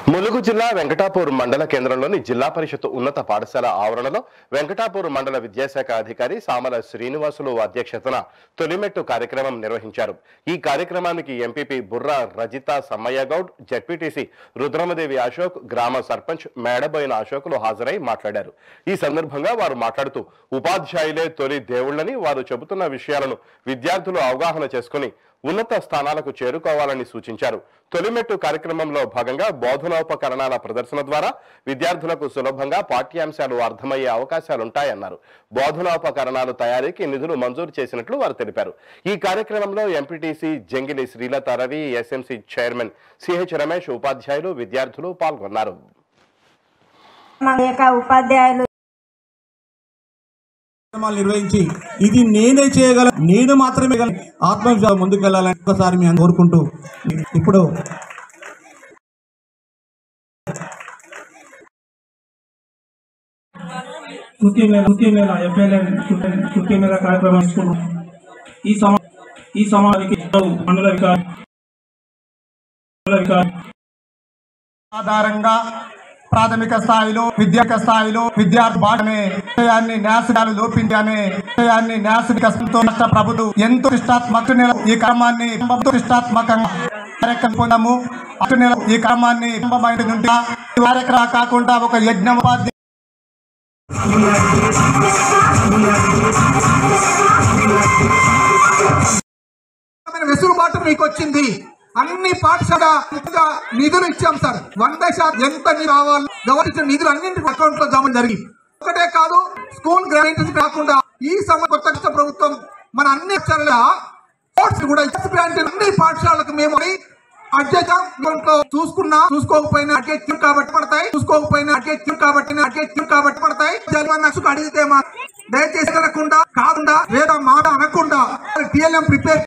ములుగు జిల్లా వెంకటాపూర్ మండల కేంద్రంలోని జిల్లా పరిషత్ ఉన్నత పాఠశాల ఆవరణలో వెంకటాపూర్ మండల విద్యాశాఖ అధికారి సామల శ్రీనివాసులు అధ్యక్షతన తొలిమెట్టు కార్యక్రమం నిర్వహించారు ఈ కార్యక్రమానికి ఎంపీపీ బుర్రా రజిత సమ్మయ్య గౌడ్ జడ్పీటీసీ రుద్రమదేవి అశోక్ గ్రామ సర్పంచ్ మేడబోయిన అశోకులు హాజరై మాట్లాడారు ఈ సందర్భంగా వారు మాట్లాడుతూ ఉపాధ్యాయులే తొలి దేవుళ్ళని వారు చెబుతున్న విషయాలను విద్యార్థులు అవగాహన చేసుకుని ఉన్నత స్థానాలకు చేరుకోవాలని సూచించారు తొలిమెట్టు కార్యక్రమంలో భాగంగా బోధనోపకరణాల ప్రదర్శన ద్వారా విద్యార్థులకు సులభంగా పాఠ్యాంశాలు అర్థమయ్యే అవకాశాలుంటాయన్నారు బోధనోపకరణాలు తయారీకి నిధులు మంజూరు చేసినట్లు వారు తెలిపారు ఈ కార్యక్రమంలో MPTC Jangili Srilatha Ravi SMC chairman CH Ramesh ఉపాధ్యాయులు విద్యార్థులు పాల్గొన్నారు మా యొక్క ఉపాధ్యాయులు కార్యక్రమాలు నిర్వహించి ఇది నేనే చేయగల నేను మాత్రమే గల ఆత్మవిశ్వాసం ముందుకు వెళ్ళాలని ఒకసారి మేము కోరుకుంటూ ఇప్పుడు కృతి మీద కృతి మీద ఎఫ్ఎల్ఏ కృతి మీద కార్యక్రమం తీసుకున్నాం ఈ సమా ఈ సమాధికి మండల వికారి మండల వికారి ఆధారంగా ప్రాథమిక స్థాయిలో విద్యాక స్థాయిలో విద్యార్థి బాటనే విషయాన్ని న్యాసడాలు లోపించానే విషయాన్ని న్యాసడికతో రాష్ట్ర ప్రభుత్వం ఎంతో ఇష్టాత్మక నెల ఈ క్రమాన్ని ఎంతో ఇష్టాత్మకంగా కార్యక్రమం పొందాము అటు నెల ఈ క్రమాన్ని ప్రారంభమైన నుండి ఈ కార్యక్రమం కాకుండా ఒక యజ్ఞం ఉపాధ్యాయ రకమైన వెసులుబాటు మీకు వచ్చింది అన్ని పాఠశాల ఇంకా నిధులు ఇచ్చాం సార్ వంద శాతం ఎంత నిధులు కావాలి గవర్నమెంట్ నిధులు అన్నింటి అకౌంట్ లో జమ జరిగి ఒకటే కాదు స్కూల్ గ్రాంట్స్ కాకుండా ఈ సమ కొత్త రాష్ట్ర ప్రభుత్వం మన అన్ని పాఠశాలల స్పోర్ట్స్ కూడా గ్రాంట్ అన్ని పాఠశాలకు మేము అడ్జెక్ట్ దాంట్లో చూసుకున్నా చూసుకోకపోయినా అడ్జెక్ట్ కాబట్టి పడతాయి చూసుకోకపోయినా అడ్జెక్ట్ కాబట్టి అడ్జెక్ట్ కాబట్టి పడతాయి జగన్ అడిగితే మా దయచేసి అనకుండా కాకుండా లేదా మాట అనకుండా టిఎల్ఎం ప్రిపేర్